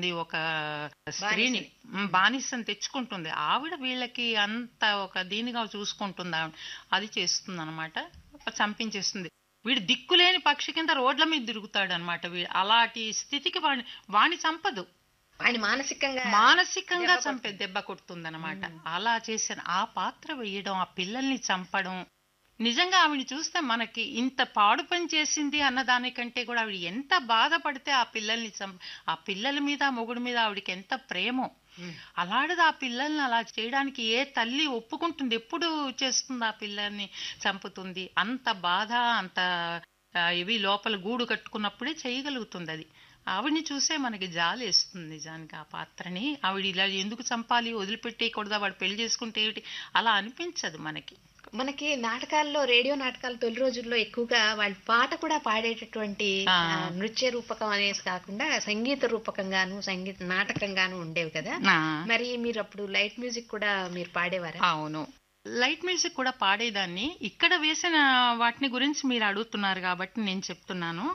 తెచ్చుకుంటుంది ఒక స్త్రీని ఉమ్, బానిసని తెచ్చుకుంటుంది ఆవిడ వీళ్ళకి అంత ఒక దీనిగా చూసుకుంటుంది ఆవిడ అది చేస్తుంది అనమాట చంపించేస్తుంది వీడు దిక్కులేని పక్షి కింద రోడ్ల మీద తిరుగుతాడు అనమాట అలాంటి స్థితికి వాడిని వాణ్ణి చంపదు ఆయన మానసికంగా మానసికంగా దెబ్బ చంపే దెబ్బ కొడుతుంది అనమాట అలా చేసిన ఆ పాత్ర వేయడం ఆ పిల్లల్ని చంపడం నిజంగా ఆవిడ చూస్తే మనకి ఇంత పాడు పని చేసింది అన్న దానికంటే కూడా ఆవిడ ఎంత బాధపడితే ఆ పిల్లల్ని చంప ఆ పిల్లల మీద ఆ మొగుడు మీద ఆవిడకి ఎంత ప్రేమో ఉమ్. అలాంటిది ఆ పిల్లల్ని అలా చేయడానికి ఏ తల్లి ఒప్పుకుంటుంది ఎప్పుడు చేస్తుంది ఆ పిల్లల్ని చంపుతుంది అంత బాధ అంత ఆ, ఇవి లోపల గూడు కట్టుకున్నప్పుడే చేయగలుగుతుంది అది ఆవిడ్ని చూసే మనకి జాలి వేస్తుంది నిజానికి ఆ పాత్రని ఆవిడ ఇలా ఎందుకు చంపాలి వదిలిపెట్టేయకూడదా వాడు పెళ్లి చేసుకుంటే ఏమిటి అలా అనిపించదు మనకి మనకి నాటకాల్లో రేడియో నాటకాలు తొలి రోజుల్లో ఎక్కువగా వాళ్ళు పాట కూడా పాడేటటువంటి ఆ. ఆ, నృత్య రూపకం అనేసి కాకుండా సంగీత రూపకంగాను సంగీత నాటకంగాను ఉండేవి కదా ఆ, మరి మీరు అప్పుడు లైట్ మ్యూజిక్ కూడా మీరు పాడేవారా అవును లైట్ మ్యూజిక్ కూడా పాడేదాన్ని ఇక్కడ వేసిన వాటిని గురించి మీరు అడుగుతున్నారు కాబట్టి నేను చెప్తున్నాను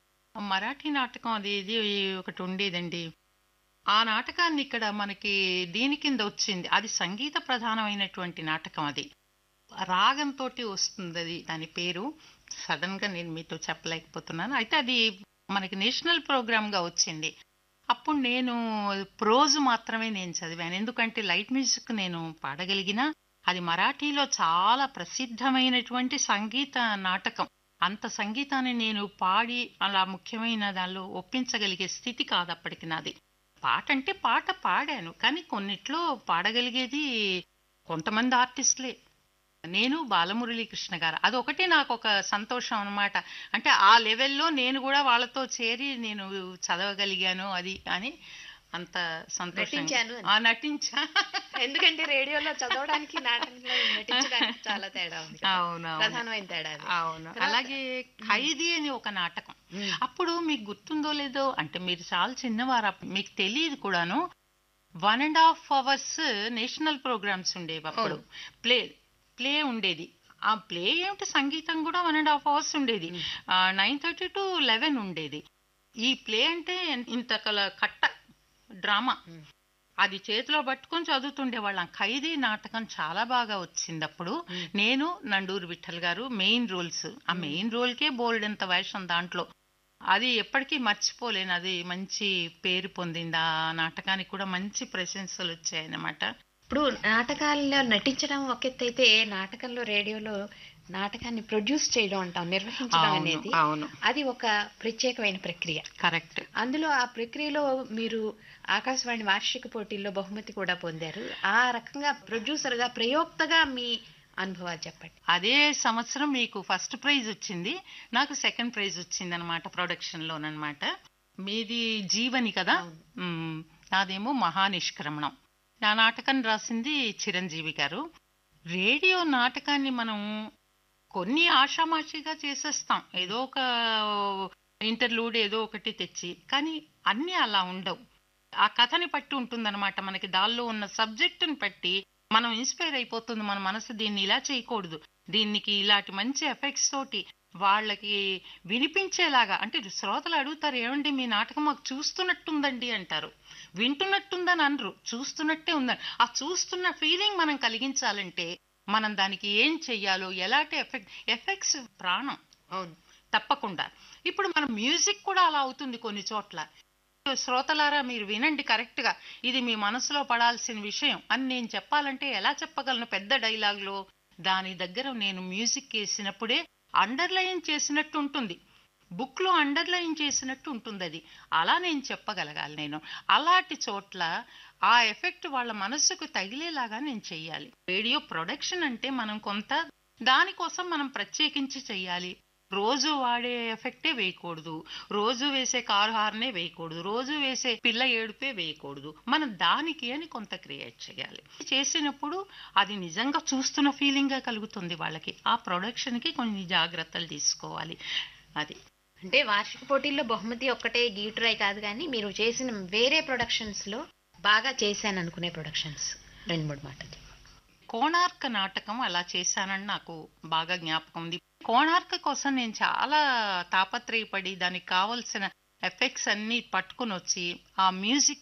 మరాఠీ నాటకం అది ఇది ఒకటి ఉండేదండి ఆ నాటకాన్ని ఇక్కడ మనకి దీని కింద వచ్చింది అది సంగీత ప్రధానమైనటువంటి నాటకం అది రాగంతో వస్తుంది అది దాని పేరు సడన్ గా నేను మీతో చెప్పలేకపోతున్నాను అయితే అది మనకి నేషనల్ ప్రోగ్రామ్ గా వచ్చింది అప్పుడు నేను ప్రోజ్ మాత్రమే నేను చదివాను ఎందుకంటే లైట్ మ్యూజిక్ నేను పాడగలిగిన అది మరాఠీలో చాలా ప్రసిద్ధమైనటువంటి సంగీత నాటకం అంత సంగీతాన్ని నేను పాడి అలా ముఖ్యమైన దానిలో ఒప్పించగలిగే స్థితి కాదు అప్పటికి నాది పాట అంటే పాట పాడాను కానీ కొన్నిట్లో పాడగలిగేది కొంతమంది ఆర్టిస్టులే నేను బాలమురళీ కృష్ణ గారు అదొకటి నాకు ఒక సంతోషం అన్నమాట అంటే ఆ లెవెల్లో నేను కూడా వాళ్ళతో చేరి నేను చదవగలిగాను అది అని అంత సంతోషం నటించాను అని. ఆ నటించా ఎందుకంటే రేడియోలో చదవడానికి నాటకంలో నటించడానికి చాలా తేడా ఉంది కదా. అవును అవును. ప్రధానమైన తేడా అది. అవును తర్వాత- అలాగే ఖైదీ అని ఒక నాటకం ఉమ్. అప్పుడు మీకు గుర్తుందో లేదో అంటే మీరు చాలా చిన్నవారు అప్పుడు మీకు తెలియదు కూడాను one and half hours national programs ఉండేవి అప్పుడు ప్లే ప్లే ఉండేది ఆ ప్లే ఏమిటి సంగీతం కూడా వన్ అండ్ హాఫ్ అవర్స్ ఉండేది నైన్ థర్టీ టు లెవెన్ ఉండేది ఈ ప్లే అంటే ఇంత కల కట్ట డ్రామా ఉమ్. అది చేతిలో పట్టుకొని చదువుతుండే వాళ్ళం ఖైదీ నాటకం చాలా బాగా వచ్చింది అప్పుడు ఉమ్. నేను నండూరు విఠల్ గారు మెయిన్ రోల్స్ ఆ మెయిన్ రోల్కే బోల్డ్ ఎంత వేషం దాంట్లో అది ఎప్పటికీ మర్చిపోలేను అది మంచి పేరు పొందింది ఆ నాటకానికి కూడా మంచి ప్రశంసలు వచ్చాయన్నమాట ఇప్పుడు నాటకాల్లో నటించడం ఒక ఎత్తు అయితే నాటకంలో రేడియోలో నాటకాన్ని ప్రొడ్యూస్ చేయడం అంటాం నిర్వహించడం అవును అనేది అవును అది ఒక ప్రత్యేకమైన ప్రక్రియ కరెక్ట్ అందులో ఆ ప్రక్రియలో మీరు ఆకాశవాణి వార్షిక పోటీల్లో బహుమతి కూడా పొందారు ఆ రకంగా ప్రొడ్యూసర్ గా ప్రయోక్తగా మీ అనుభవాలు చెప్పండి అదే సంవత్సరం మీకు ఫస్ట్ ప్రైజ్ వచ్చింది నాకు సెకండ్ ప్రైజ్ వచ్చింది అనమాట ప్రొడక్షన్ లోనమాట మీది జీవని కదా అవును. మ్మ్. నాదేమో మహానిష్క్రమణం నా నాటకం రాసింది చిరంజీవి గారు రేడియో నాటకాన్ని మనం కొన్ని ఆషామాషిగా చేసేస్తాం ఏదో ఒక ఇంటర్లూడ్ ఏదో ఒకటి తెచ్చి కానీ అన్నీ అలా ఉండవు ఆ కథని పట్టి ఉంటుందన్నమాట మనకి దానిలో ఉన్న సబ్జెక్టుని బట్టి మనం ఇన్స్పైర్ అయిపోతుంది మన మనసు దీన్ని ఇలా చేయకూడదు దీనికి ఇలాంటి మంచి ఎఫెక్ట్స్ తోటి వాళ్ళకి వినిపించేలాగా అంటే శ్రోతలు అడుగుతారు ఏమండి మీ నాటకం మాకు చూస్తున్నట్టుందండి అంటారు వింటున్నట్టుందని అనరు చూస్తున్నట్టే ఉందని ఆ చూస్తున్న ఫీలింగ్ మనం కలిగించాలంటే మనం దానికి ఏం చెయ్యాలో ఎలాంటి ఎఫెక్ట్ ఎఫెక్ట్స్ ప్రాణం అవును తప్పకుండా ఇప్పుడు మన మ్యూజిక్ కూడా అలా అవుతుంది కొన్ని చోట్ల శ్రోతలారా మీరు వినండి కరెక్ట్ గా ఇది మీ మనసులో పడాల్సిన విషయం అని నేను చెప్పాలంటే ఎలా చెప్పగలను పెద్ద డైలాగ్ లో దాని దగ్గర నేను మ్యూజిక్ వేసినప్పుడే అండర్లైన్ చేసినట్టు ఉంటుంది బుక్ లో అండర్లైన్ చేసినట్టు ఉంటుంది అది అలా నేను చెప్పగలగాలి నేను అలాంటి చోట్ల ఆ ఎఫెక్ట్ వాళ్ళ మనస్సుకు తగిలేలాగా నేను చెయ్యాలి రేడియో ప్రొడక్షన్ అంటే మనం కొంత దానికోసం మనం ప్రత్యేకించి చెయ్యాలి రోజు వాడే ఎఫెక్టే వేయకూడదు రోజు వేసే కారు హార్నే వేయకూడదు రోజు వేసే పిల్ల ఏడుపే వేయకూడదు మనం దానికి అని కొంత క్రియేట్ చేయాలి చేసినప్పుడు అది నిజంగా చూస్తున్న ఫీలింగ్ గా కలుగుతుంది వాళ్ళకి ఆ ప్రొడక్షన్ కి కొన్ని జాగ్రత్తలు తీసుకోవాలి అది అంటే వార్షిక పోటీల్లో బహుమతి ఒక్కటే గీటురాయి కాదు కానీ మీరు చేసిన వేరే ప్రొడక్షన్స్ లో బాగా చేశాను అనుకునే ప్రొడక్షన్స్ రెండు మూడు మాటలు కోణార్క నాటకం అలా చేశానని నాకు బాగా జ్ఞాపకం ఉంది కోణార్క కోసం నేను చాలా తాపత్రయపడి దానికి కావలసిన ఎఫెక్ట్స్ అన్ని పట్టుకుని వచ్చి ఆ మ్యూజిక్